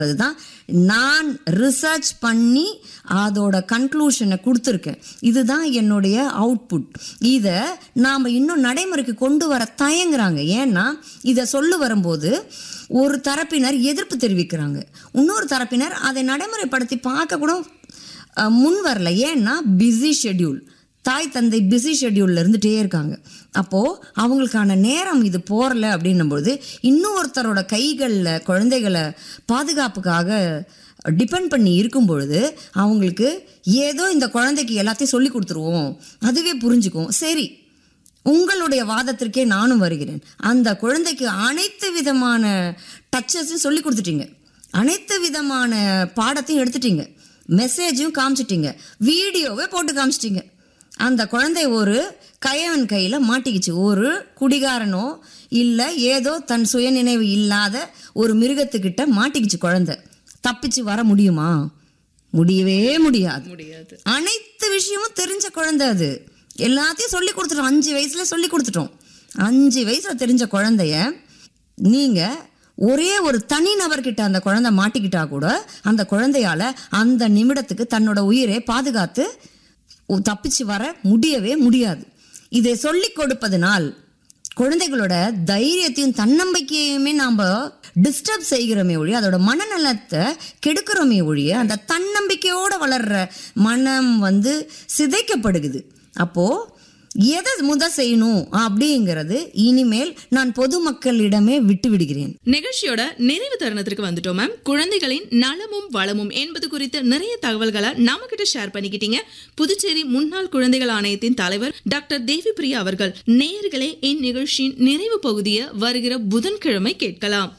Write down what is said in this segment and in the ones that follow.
அதுதான் நான் ரிசர்ச் பண்ணி அதோட கன்க்ளூஷனை கொடுத்துருக்கேன் இதுதான் என்னுடைய அவுட்புட் இதை நாம் இன்னும் நடைமுறைக்கு கொண்டு வர தயங்குறாங்க ஏன்னா இதை சொல்லு வரும்போது ஒரு தரப்பினர் எதிர்ப்பு தெரிவிக்கிறாங்க இன்னொரு தரப்பினர் அதை நடைமுறைப்படுத்தி பார்க்க கூட அஹ், முன் வரல ஏன்னா பிஸி ஷெட்யூல் தாய் தந்தை பிஸி ஷெட்யூலில் இருந்துகிட்டே இருக்காங்க அப்போது அவங்களுக்கான நேரம் இது போகல அப்படின்னும்போது இன்னொருத்தரோட கைகளில் குழந்தைகளை பாதுகாப்புக்காக டிபெண்ட் பண்ணி இருக்கும் பொழுது அவங்களுக்கு ஏதோ இந்த குழந்தைக்கு எல்லாத்தையும் சொல்லி கொடுத்துருவோம் அதுவே புரிஞ்சுக்கும் சரி உங்களுடைய வாதத்திற்கே நானும் வருகிறேன் அந்த குழந்தைக்கு அனைத்து விதமான டச்சஸையும் சொல்லி கொடுத்துட்டீங்க அனைத்து விதமான பாடத்தையும் எடுத்துட்டீங்க மெசேஜும் காமிச்சிட்டீங்க வீடியோவே போட்டு காமிச்சிட்டீங்க அந்த குழந்தை ஒரு கயவன் கையில் மாட்டிக்கிச்சு ஒரு குடிகாரனோ இல்லை ஏதோ தன் சுயநினைவு இல்லாத ஒரு மிருகத்துக்கிட்ட மாட்டிக்கிச்சு குழந்தை தப்பிச்சு வர முடியுமா முடியவே முடியாது முடியாது அனைத்து விஷயமும் தெரிஞ்ச குழந்தை அது எல்லாத்தையும் சொல்லி கொடுத்துட்டோம் அஞ்சு வயசுல சொல்லி கொடுத்துட்டோம் அஞ்சு வயசுல தெரிஞ்ச குழந்தைய நீங்க ஒரே ஒரு தனி நபர்கிட்ட அந்த குழந்தை மாட்டிக்கிட்டா கூட அந்த குழந்தையால அந்த நிமிடத்துக்கு தன்னோட உயிரை பாதுகாத்து உ- தப்பிச்சு வர முடியவே முடியாது இதை சொல்லி கொடுப்பதனால் குழந்தைகளோட தைரியத்தையும் தன்னம்பிக்கையுமே நாம் டிஸ்டர்ப் செய்கிறோமே ஒழிய அதோட மனநலத்தை கெடுக்கிறோமே ஒழிய அந்த தன்னம்பிக்கையோட வளர்ற மனம் வந்து சிதைக்கப்படுகுது அப்போ எதை முத செய்யணும் அப்படிங்கிறது இனிமேல் நான் பொதுமக்களிடமே விட்டு விடுகிறேன் நிகழ்ச்சியோட நிறைவு தருணத்திற்கு வந்துட்டோம் மேம் குழந்தைகளின் நலமும் வளமும் என்பது குறித்த நிறைய தகவல்களை நம்ம கிட்ட ஷேர் பண்ணிக்கிட்டீங்க புதுச்சேரி முன்னாள் குழந்தைகள் ஆணையத்தின் தலைவர் டாக்டர் தேவி பிரியா அவர்கள் நேயர்களே இந்நிகழ்ச்சியின் நிறைவு பகுதியை வருகிற புதன்கிழமை கேட்கலாம்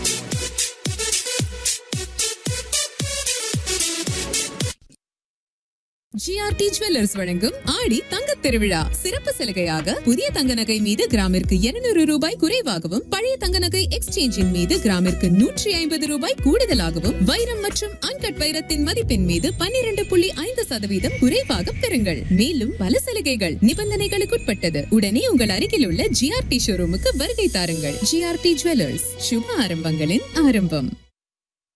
ஜிஆர்டி ஜுவல்லர்ஸ் வழங்கும் ஆடி தங்கத் திருவிழா சிறப்பு சலுகையாக புதிய தங்க நகை மீது கிராமிற்கு 200 ரூபாய் குறைவாகவும் பழைய தங்க நகை எக்ஸ்சேஞ்சின் மீது கிராமிற்கு நூற்றி ஐம்பது ரூபாய் கூடுதலாகவும் வைரம் மற்றும் அன்கட் வைரத்தின் மதிப்பின் மீது 12.5% புள்ளி ஐந்து சதவீதம் குறைவாக பெறுங்கள் மேலும் பல சலுகைகள் நிபந்தனைகளுக்குட்பட்டது உடனே உங்கள் அருகில் உள்ள ஜிஆர்டி ஷோரூமுக்கு வருகை தாருங்கள் ஜிஆர்டி ஜுவல்லர்ஸ் சுப ஆரம்பங்களின் ஆரம்பம்